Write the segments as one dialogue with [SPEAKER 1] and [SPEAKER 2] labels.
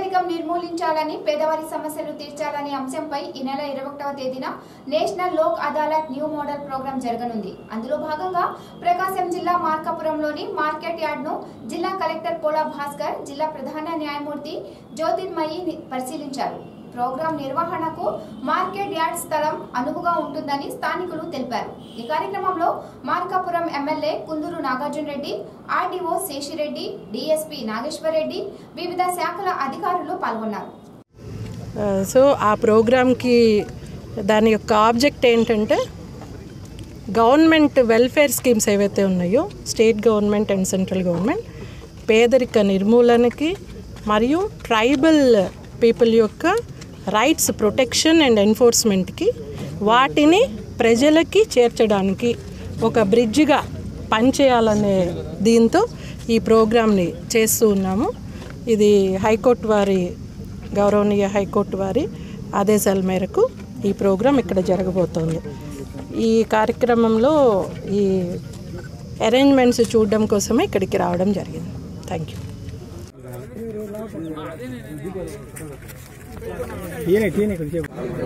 [SPEAKER 1] పేదరికం నిర్మూలించాలని పేదవారి సమస్యలు తీర్చాలనే అంశంపై ఈ నెల ఇరవై ఒకటవ తేదీన national Lok Adalat new model programme జరగనుంది అందులో భాగంగా ప్రకాశం జిల్లా మార్కాపురంలోని మార్కెట్ యార్డ్ను జిల్లా కలెక్టర్ పోలా భాస్కర్ జిల్లా ప్రధాన న్యాయమూర్తి జ్యోతిర్మయి ని- పరిశీలించారు ప్రోగ్రాం నిర్వహణకు మార్కెట్ యార్డ్ స్థలం అనువుగా ఉంటుందని స్థానికులు తెలిపారు ఈ కార్యక్రమంలో Markapuram MLA Kunduru Nagarjuna Reddy RDO Seshireddy DSP Nageswar Reddy వివిధ శాఖల అధికారులు పాల్గొన్నారు
[SPEAKER 2] సో ఆ ప్రోగ్రామ్కి దాని యొక్క ఆబ్జెక్ట్ ఏంటంటే గవర్నమెంట్ వెల్ఫేర్ స్కీమ్స్ ఏవైతే ఉన్నాయో state government and central government పేదరిక నిర్మూలనకి మరియు ట్రైబల్ పీపుల్ యొక్క రైట్స్ ప్రొటెక్షన్ అండ్ ఎన్ఫోర్స్మెంట్కి వాటిని ప్రజలకి చేర్చడానికి ఒక బ్రిడ్జిగా పనిచేయాలనే దీంతో ఈ ప్రోగ్రామ్ని చేస్తూ ఉన్నాము ఇది హైకోర్టు వారి గౌరవనీయ హైకోర్టు వారి ఆదేశాల మేరకు ఈ ప్రోగ్రాం ఇక్కడ జరగబోతోంది ఈ కార్యక్రమంలో ఈ అరేంజ్మెంట్స్ చూడడం కోసమే ఇక్కడికి రావడం జరిగింది థ్యాంక్ యూ
[SPEAKER 3] తీయనే తీయనే కొంచెం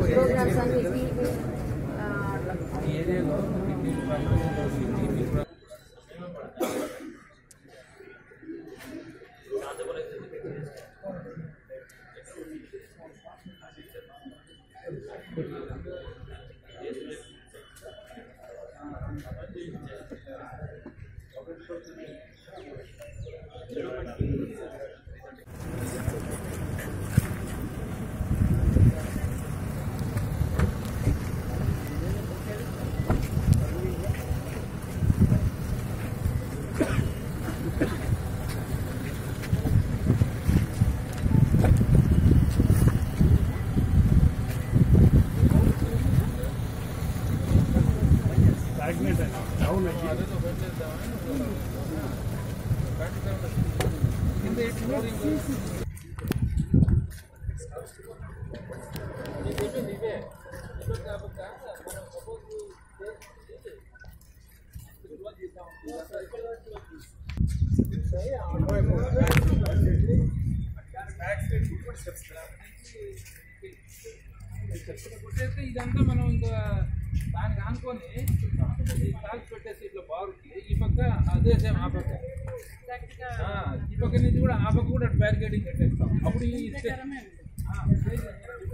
[SPEAKER 4] కొట్టేస్తే ఇదంతా మనం ఇంకా దానికి ఆనుకొని ఈ కాల్చి పెట్టేసి ఇట్లా బాగుంది ఈ పక్క అదే సేమ్ ఆ పక్క ఆ, ఈ పక్క నుంచి కూడా ఆ పక్క కూడా బ్యారికేడింగ్ పెట్టేస్తాం అప్పుడు ఈ స్టే- ఆ, స్టేజ్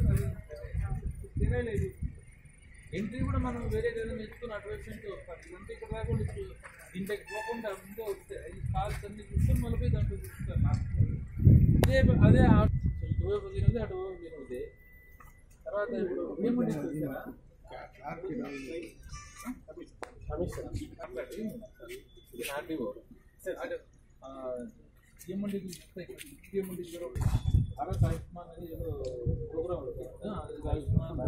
[SPEAKER 4] తినలేదు ఎంట్రీ కూడా మనం వేరే ఏదైనా నేర్చుకుని అటువైపు నుంచి వస్తాం ఇదంతా ఇక్కడ రాకుండా ఇప్పుడు దీంట్లోకి పోకుండా ముందే వస్తే ఈ కాల్స్ అన్ని చూసుకొని మళ్ళీ దాంట్లో చూస్తారు అదే అదే ఆ- ఇటువైపు తినది అటువైపు తినది తర్వాత ఇప్పుడు ఏమండి చూసారా ఆర్డీఓ ఏమండి ఏమండి భారత్ ఆయుష్మాన్ అనేది ఏదో ప్రోగ్రామ్ అది ఆయుష్మాన్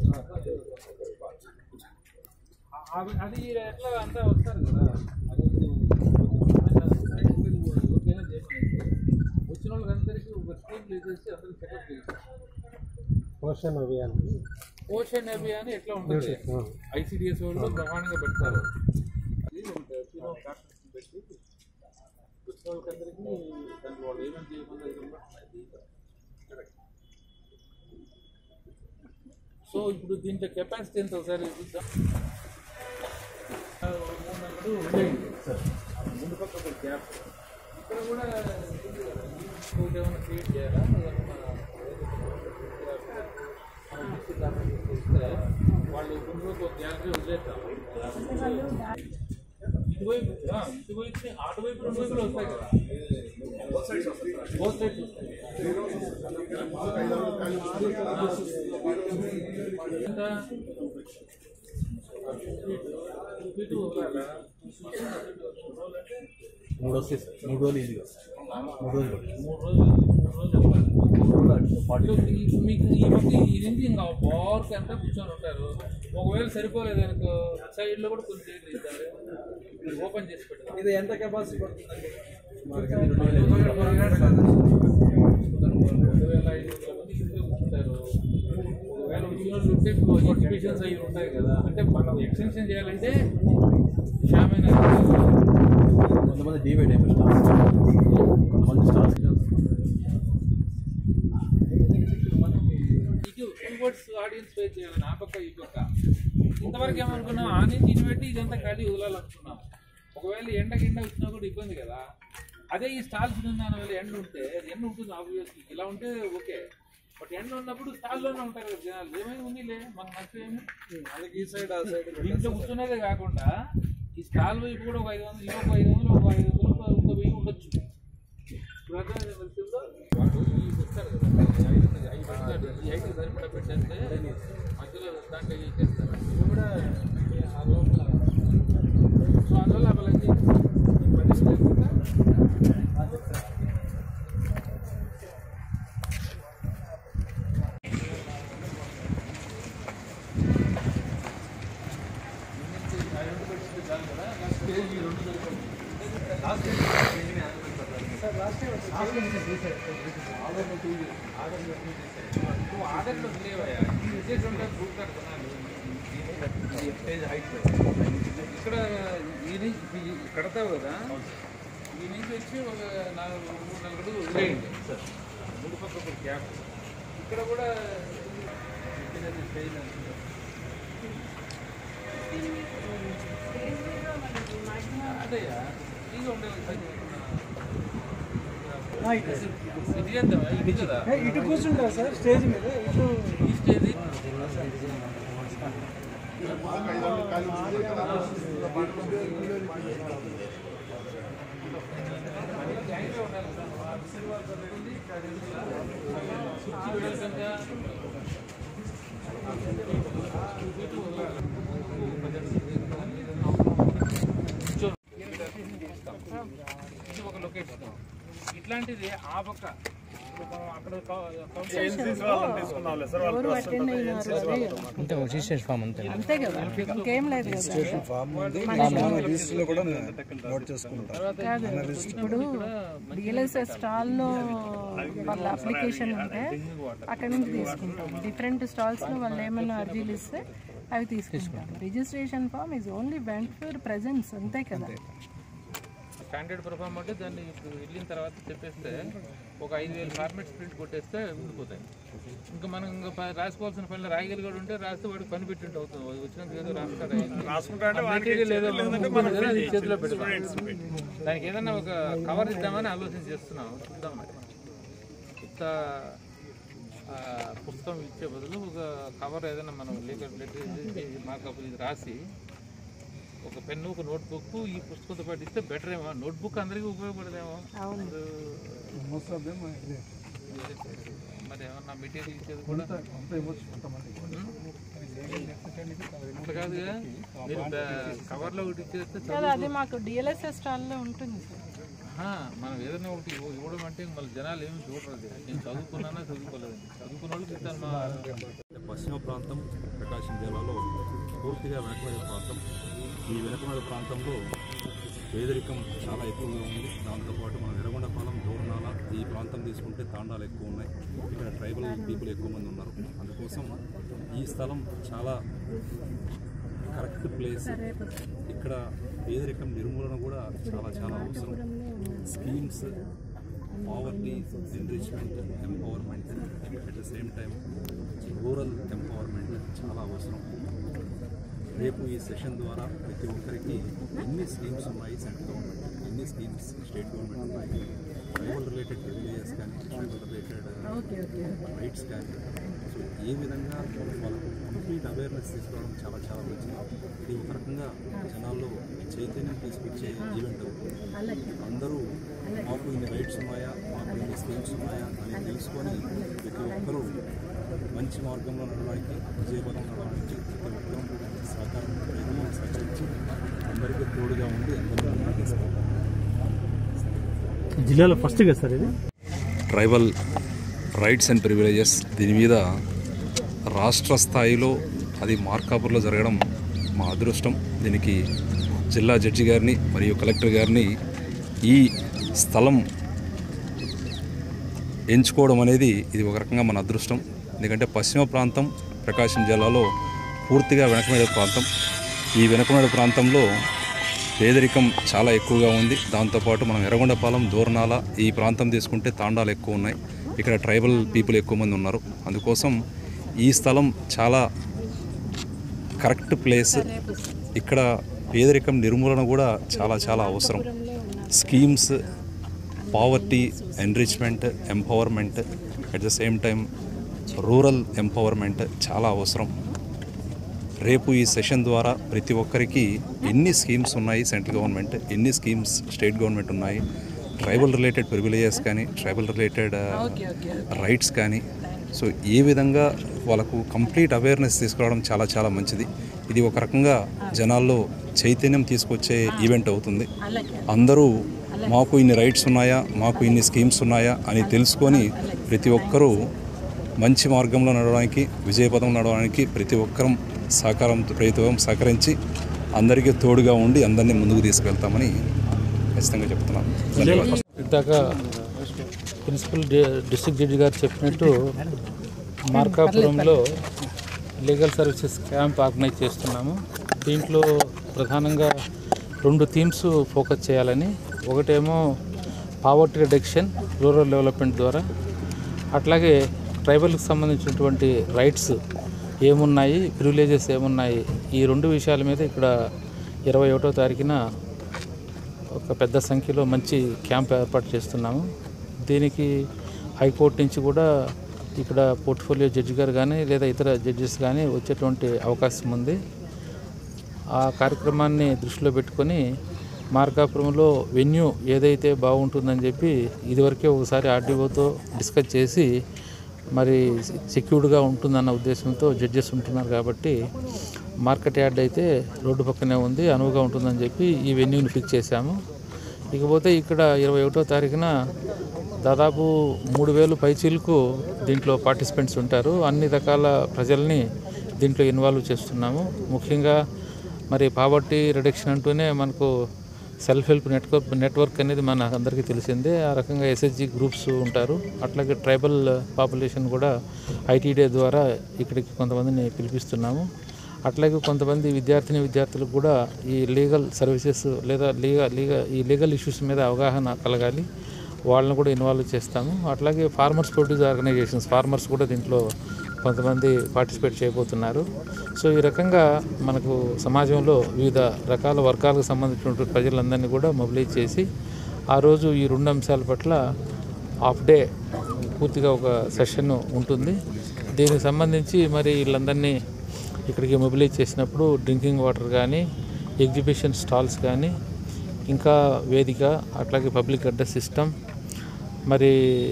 [SPEAKER 4] ఆ- అది అది ఎట్లా అంతా వస్తారు కదా అది ఎవరికైనా చేయమని వచ్చిన వాళ్ళందరికీ ఒక స్కీమ్ వేసేసి అందరికి సెటప్ చేసి
[SPEAKER 3] పోషన్ అభియాన్
[SPEAKER 4] పోషన్ అభియాన్ ఎట్లా ఉంటుంది ఐసిడిఎస్ వాళ్ళు బ్రహ్మాండంగా పెడతారు అది ఒక టీమ్ ఆఫ్ డాక్టర్స్ పెట్టి వచ్చిన వాళ్ళకందరికీ దాంట్లో వాళ్ళు ఏమేమి చేయకుండా ఇది ఉన్నది. సో ఇప్పుడు దీంట్లో కెపాసిటీ ఎంత ఒకసారి చూద్దాం ఆ, మూడు నెలలు ఉండేది ఆ ముందు పక్క ఒక గ్యాప్ ఇక్కడ కూడా ఇంకోటి ఏమైనా క్రియేట్ చేయాలా ఏమన్నా మనం డిస్ట్రిక్ట్ డాక్టర్ ఇస్తే వాళ్ళు కొన్ని రోజులు ఒక గ్యాలరీ వదిలేస్తారు ఇటువైపు ఆ, ఇటువైపు అటువైపు రెండు వైపులు వస్తాయి కదా బోత్ సైడ్స్ వస్తాయి ఎంత ఇటు వదలాలా?
[SPEAKER 3] మూడు వస్తాయి సార్ మూడు రోజులు ఈజీగా మూడు రోజులు
[SPEAKER 4] మూడు రోజులు మూడు రోజులు సో ఈ- మీకు ఈ మధ్య ఇది ఇంకా బార్క్ అంతా కూర్చొని ఉంటారు ఒకవేళ సరిపోలేదు అనుకో సైడ్లో కూడా కొంచెం చైర్లు ఇస్తారు మీరు ఓపెన్ చేసి పెట్టారు
[SPEAKER 3] ఇది ఎంత కెపాసిటీ పడుతుంది
[SPEAKER 4] రెండు వేల ఐదు వందల మంది కింద కూర్చుంటారు ఒకవేళ వచ్చిన వాళ్ళు ఉంటే ఇప్పుడు ఎగ్జిబిషన్స్ అవి ఉంటాయి కదా అంటే మనం ఎక్స్టెన్షన్ చేయాలంటే షామైన
[SPEAKER 3] కొంతమంది డివైడ్ అయిపోయి స్టార్స్ కొంతమంది స్టార్స్
[SPEAKER 4] టువర్డ్స్ ఆడియన్స్ పే చేయాలని ఆ పక్క ఈ పక్క ఇంతవరకు ఏమనుకున్నాం ఆ నుంచి ఇటు పెట్టి ఇదంతా ఖాళీ వదలాలనుకున్నాం ఒకవేళ ఎండ కింద వచ్చినా కూడా ఇబ్బంది కదా అదే ఈ స్టాల్స్ దాని వల్ల ఎండ ఉంటే ఎండ ఉంటుంది ఆబ్వియస్లీ ఇలా ఉంటే ఓకే బట్ ఎండ ఉన్నప్పుడు స్టాల్లోనే ఉంటారు కదా జనాలు ఏమైనా ఉందిలే మనకు నచ్చేమి
[SPEAKER 3] ఈ సైడ్ ఆ సైడ్
[SPEAKER 4] దీంట్లో కూర్చునేదే కాకుండా ఈ స్టాల్ వైపు కూడా ఒక ఐదు వందలు ఇవి ఒక ఐదు వందలు ఒక ఐదు వందలు ఒక- ఒక వెయ్యి ఉండొచ్చు ఇప్పుడు అర్థమైందా మరి కింద? వాళ్ళు ఈ పెట్టారు కదా, ఈ ఐదు ఉన్నాయి, ఐదు పెట్టారు. ఈ ఐదు సరిపడా పెట్టేస్తే మధ్యలో దాంట్లో ఇవి చేస్తారు ఇవి కూడా ఆ లోపల సో అందువల్ల అసలు అది పది నిమిషాలు ఉందా? నువ్వు ఆర్డర్లో లేవయ్యా ఈ విశేషంగా చూస్తాను కొనాలి ఇక్కడ ఈ నుంచి ఈ కడతావు కదా ఈ నుంచి వచ్చి ఒక నాలుగు మూడు నాలుగు అడుగులు వదిలేయండి మూడు పక్క ఒక గ్యాప్ ఇక్కడ కూడా చెప్పినది స్టేజ్ అనుకుంటా. అదయ్యా ఫ్రీగా ఉండాలి ఇది చేద్దామా ఇది కదా
[SPEAKER 3] ఇటు కూర్చుంటారు సార్ స్టేజ్ మీద ఇటు
[SPEAKER 4] ఈ స్టేజ్ ఇది ఒక లొకేషన్ ఇట్లాంటిది ఆ పక్క ఇప్పుడు మనం అక్కడ
[SPEAKER 2] ఎవరు అటెండ్ అయినారు అదే కదా.
[SPEAKER 3] అంటే ఒక రిజిస్ట్రేషన్ ఫామ్ అంతే
[SPEAKER 2] అంతే కదా ఇంకేం లేదు కదా
[SPEAKER 3] ఫామ్ ఉంది రిజిస్టర్ కూడా నోట్ చేసుకుంటాం
[SPEAKER 2] కాదు ఇప్పుడు డిఎల్ఎస్ఎస్ స్టాల్లో వాళ్ళ అప్లికేషన్ ఉంటే అక్కడ నుంచి తీసుకుంటాం డిఫరెంట్ స్టాల్స్లో వాళ్ళు ఏమైనా అర్జీలు ఇస్తే అవి తీసుకుంటాం registration form is only bank for presence అంతే కదా
[SPEAKER 4] స్టాండర్డ్ పర్ఫార్మ్ అంటే దాన్ని ఇప్పుడు వెళ్ళిన తర్వాత చెప్పేస్తే ఒక ఐదు వేలు ఫార్మాట్స్ ప్రింట్ కొట్టేస్తే ఉండిపోతాయి ఇంకా మనం ఇంకా ప- రాసుకోవాల్సిన పనులు రాయగలిగాడు ఉంటే రాస్తే వాడికి పని పెట్టింటే అవుతుంది వాడు వచ్చినందుకు ఏదో రాస్తాడు మెటీరియల్ ఏదో ఉంటుంది కదా, అది చేతిలో పెడతాం దానికి ఏదైనా ఒక కవర్ ఇద్దామని ఆలోచన చేస్తున్నాం చూద్దాం మరి కొత్త ఆ, పుస్తకం ఇచ్చే బదులు ఒక కవర్ ఏదైనా మనం లీగల్ లెటర్ మార్కప్ ఇది రాసి ఒక పెన్ను ఒక నోట్ బుక్ ఈ పుస్తకంతో పాటు ఇస్తే బెటర్ ఏమో నోట్ బుక్ అందరికీ ఉపయోగపడదేమో
[SPEAKER 2] అవును
[SPEAKER 4] ఇప్పుడు
[SPEAKER 3] మోస్ట్ ఆఫ్ దెమ్
[SPEAKER 4] మరి ఏమన్నా మెటీరియల్ ఇచ్చేది కూడా
[SPEAKER 3] అంత ఇవ్వచ్చు కొంతమంది
[SPEAKER 4] అట్లా కాదుగా మీరు కవర్లో ఒకటి ఇచ్చేస్తే చదువు-
[SPEAKER 2] కదా అది మాకు డిఎల్ఎస్ఎస్ స్టాల్లో ఉంటుంది సార్
[SPEAKER 4] ఆ, మనం ఏదైనా ఒకటి ఇవ్వ- ఇవ్వడం అంటే మళ్ళీ జనాలు ఏమి చూడరు అది. నేను చదువుకున్నానా చదువుకోలేదండి చదువుకున్న వాళ్ళకి ఇస్తాను మా
[SPEAKER 5] పశ్చిమ ప్రాంతం ప్రకాశం జిల్లాలో పూర్తిగా వెనకబడిన ప్రాంతం ఈ వెనకబడిన ప్రాంతంలో పేదరికం చాలా ఎక్కువగా ఉంది దాంతోపాటు మన ఎర్రగొండపాలెం దూరణాల ఈ ప్రాంతం తీసుకుంటే తాండాలు ఎక్కువ ఉన్నాయి ఇక్కడ ట్రైబల్ పీపుల్ ఎక్కువ మంది ఉన్నారు అందుకోసం ఈ స్థలం చాలా కరెక్ట్ ప్లేస్ ఇక్కడ పేదరికం నిర్మూలన కూడా చాలా చాలా అవసరం schemes poverty enrichment empowerment at the same time rural empowerment చాలా అవసరం రేపు ఈ సెషన్ ద్వారా ప్రతి ఒక్కరికి ఎన్ని స్కీమ్స్ ఉన్నాయి సెంట్రల్ గవర్నమెంట్ ఎన్ని స్కీమ్స్ స్టేట్ గవర్నమెంట్ ఉన్నాయి ట్రైబల్ రిలేటెడ్ ప్రివిలేజెస్ కానీ tribal related
[SPEAKER 2] okay okay
[SPEAKER 5] rights కానీ సో ఏ విధంగా వాళ్ళకు కంప్లీట్ అవేర్నెస్ తీసుకురావడం చాలా చాలా మంచిది ఇది ఒక రకంగా జనాల్లో చైతన్యం తీసుకొచ్చే ఈవెంట్ అవుతుంది
[SPEAKER 2] అలాగే
[SPEAKER 5] అందరూ మాకు ఇన్ని రైట్స్ ఉన్నాయా మాకు ఇన్ని స్కీమ్స్ ఉన్నాయా అని తెలుసుకొని ప్రతి ఒక్కరూ మంచి మార్గంలో నడవడానికి విజయపథం నడవడానికి ప్రతి ఒక్కరూ సహకారం ప్రయత్నం సహకరించి అందరికీ తోడుగా ఉండి అందరూ ముందుకు తీసుకెళ్తాం
[SPEAKER 3] జిల్లాలో ఫస్ట్ కదా సార్ ఇది
[SPEAKER 5] ట్రైబల్ రైట్స్ అండ్ ప్రివిలేజెస్ దీని మీద రాష్ట్ర స్థాయిలో అది మార్కాపూర్లో జరగడం మా అదృష్టం దీనికి జిల్లా జడ్జి గారిని మరియు కలెక్టర్ గారిని ఈ స్థలం ఎంచుకోవడం అనేది ఇది ఒక రకంగా మన అదృష్టం ఎందుకంటే పశ్చిమ ప్రాంతం ప్రకాశం జిల్లాలో పూర్తిగా వెనకమైన ప్రాంతం ఈ వెనకమైన ప్రాంతంలో పేదరికం చాలా ఎక్కువగా ఉంది దాంతోపాటు మనం ఎర్రగొండపాలెం దూరణాల ఈ ప్రాంతం తీసుకుంటే తాండాలు ఎక్కువ ఉన్నాయి ఇక్కడ ట్రైబల్ పీపుల్ ఎక్కువ మంది ఉన్నారు అందుకోసం ఈ స్థలం చాలా కరెక్ట్ ప్లేస్ ఇక్కడ పేదరికం నిర్మూలన కూడా చాలా చాలా అవసరం schemes poverty enrichment empowerment at the same time rural empowerment చాలా అవసరం రేపు ఈ సెషన్ ద్వారా ప్రతి ఒక్కరికి ఎన్ని స్కీమ్స్ ఉన్నాయి సెంట్రల్ గవర్నమెంట్ ఎన్ని స్కీమ్స్ స్టేట్ గవర్నమెంట్ ఉన్నాయి ట్రైబల్ రిలేటెడ్ ప్రివిలేజెస్ కానీ ట్రైబల్ రిలేటెడ్ రైట్స్ కానీ సో ఏ విధంగా వాళ్ళకు కంప్లీట్ అవేర్నెస్ తీసుకురావడం చాలా చాలా మంచిది ఇది ఒక రకంగా జనాల్లో చైతన్యం తీసుకొచ్చే ఈవెంట్ అవుతుంది అందరూ మాకు ఇన్ని రైట్స్ ఉన్నాయా మాకు ఇన్ని స్కీమ్స్ ఉన్నాయా అని తెలుసుకొని ప్రతి ఒక్కరూ మంచి మార్గంలో నడవడానికి విజయపథం నడవడానికి ప్రతి ఒక్కరం సహకారం ప్రతి ఒక్కరం సహకరించి అందరికీ తోడుగా ఉండి అందరినీ ముందుకు తీసుకెళ్తామని ఖచ్చితంగా చెప్తున్నాను ధన్యవాదాలు
[SPEAKER 4] ఇందాక ప్రిన్సిపల్ డిస్ట్రిక్ట్ జడ్జి గారు చెప్పినట్టు మార్కాపురంలో లీగల్ సర్వీసెస్ క్యాంప్ ఆర్గనైజ్ చేస్తున్నాము దీంట్లో ప్రధానంగా రెండు థీమ్స్ ఫోకస్ చేయాలని ఒకటేమో పావర్టీ రిడక్షన్ రూరల్ డెవలప్మెంట్ ద్వారా అట్లాగే ట్రైబల్కి సంబంధించినటువంటి రైట్స్ ఏమున్నాయి ప్రివిలేజెస్ ఏమున్నాయి ఈ రెండు విషయాల మీద ఇక్కడ ఇరవై ఒకటో తారీఖున ఒక పెద్ద సంఖ్యలో మంచి క్యాంప్ ఏర్పాటు చేస్తున్నాము దీనికి హైకోర్టు నుంచి కూడా ఇక్కడ పోర్ట్ఫోలియో జడ్జి గారు కానీ లేదా ఇతర జడ్జెస్ కానీ వచ్చేటువంటి అవకాశం ఉంది ఆ కార్యక్రమాన్ని దృష్టిలో పెట్టుకొని మార్కాపురంలో వెన్యూ ఏదైతే బాగుంటుందని చెప్పి ఇదివరకే ఒకసారి ఆర్డీఓతో డిస్కస్ చేసి మరి సెక్యూర్డ్గా ఉంటుందన్న ఉద్దేశంతో జడ్జెస్ ఉంటున్నారు కాబట్టి మార్కెట్ యార్డ్ అయితే రోడ్డు పక్కనే ఉంది అనువుగా ఉంటుందని చెప్పి ఈ వెన్యూని ఫిక్స్ చేశాము ఇకపోతే ఇక్కడ ఇరవై ఒకటో తారీఖున దాదాపు మూడు వేలు పైచీలకు దీంట్లో పార్టిసిపెంట్స్ ఉంటారు అన్ని రకాల ప్రజల్ని దీంట్లో ఇన్వాల్వ్ చేస్తున్నాము ముఖ్యంగా మరి పావర్టీ రిడక్షన్ అంటూనే మనకు సెల్ఫ్ హెల్ప్ నెట్వర్క్ నెట్వర్క్ అనేది మన అందరికీ తెలిసిందే ఆ రకంగా ఎస్హెచ్జి గ్రూప్స్ ఉంటారు అట్లాగే ట్రైబల్ పాపులేషన్ కూడా ఐటీడీ ద్వారా ఇక్కడికి కొంతమందిని పిలిపిస్తున్నాము అట్లాగే కొంతమంది విద్యార్థిని విద్యార్థులకు కూడా ఈ లీగల్ సర్వీసెస్ లేదా లీగల్ లీగల్ ఈ లీగల్ ఇష్యూస్ మీద అవగాహన కలగాలి వాళ్ళని కూడా ఇన్వాల్వ్ చేస్తాము అట్లాగే ఫార్మర్స్ ప్రొడ్యూస్ ఆర్గనైజేషన్స్ ఫార్మర్స్ కూడా దీంట్లో కొంతమంది పార్టిసిపేట్ చేయబోతున్నారు సో ఈ రకంగా మనకు సమాజంలో వివిధ రకాల వర్గాలకు సంబంధించినటువంటి ప్రజలందరినీ కూడా మొబిలైజ్ చేసి ఆ రోజు ఈ రెండు అంశాల పట్ల హాఫ్ డే పూర్తిగా ఒక సెషన్ ఉంటుంది దీనికి సంబంధించి మరి వీళ్ళందరినీ ఇక్కడికి మొబిలైజ్ చేసినప్పుడు డ్రింకింగ్ వాటర్ కానీ ఎగ్జిబిషన్ స్టాల్స్ కానీ ఇంకా వేదిక అట్లాగే పబ్లిక్ అడ్రస్ సిస్టమ్ మరి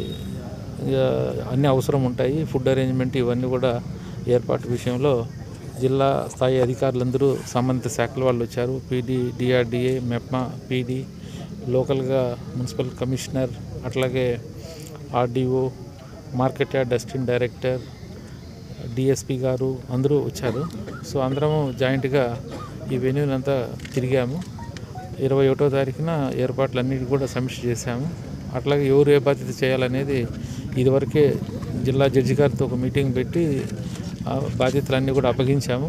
[SPEAKER 4] ఇక అన్ని అవసరం ఉంటాయి ఫుడ్ అరేంజ్మెంట్ ఇవన్నీ కూడా ఏర్పాటు విషయంలో జిల్లా స్థాయి అధికారులందరూ సంబంధిత శాఖల వాళ్ళు వచ్చారు పీడీ డిఆర్డిఏ మెప్మా పీడీ లోకల్గా మున్సిపల్ కమిషనర్ అట్లాగే ఆర్డీఓ మార్కెట్ యార్డ్ డస్టిన్ డైరెక్టర్ డిఎస్పి గారు అందరూ వచ్చారు సో అందరము జాయింట్గా ఈ వెన్యూని అంతా తిరిగాము ఇరవై ఒకటో తారీఖున ఏర్పాట్లన్నిటి కూడా సమీక్ష చేశాము అట్లాగే ఎవరు ఏ బాధ్యత చేయాలనేది ఇదివరకే జిల్లా జడ్జి గారితో ఒక మీటింగ్ పెట్టి ఆ బాధ్యతలన్నీ కూడా అప్పగించాము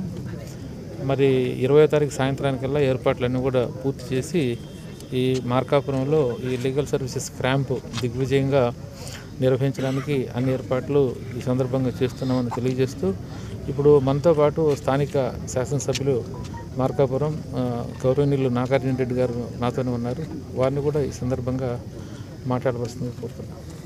[SPEAKER 4] మరి ఇరవై తారీఖు సాయంత్రానికల్లా ఏర్పాట్లన్నీ కూడా పూర్తి చేసి ఈ మార్కాపురంలో ఈ లీగల్ సర్వీసెస్ క్రాంప్ దిగ్విజయంగా నిర్వహించడానికి అన్ని ఏర్పాట్లు ఈ సందర్భంగా చేస్తున్నామని తెలియజేస్తూ ఇప్పుడు మనతో పాటు స్థానిక శాసనసభ్యులు మార్కాపురం ఆ, గౌరవనీయులు నాగార్జున రెడ్డి గారు నాతోనే ఉన్నారు వారిని కూడా ఈ సందర్భంగా మాట్లాడవలసిందిగా కోరుతున్నాను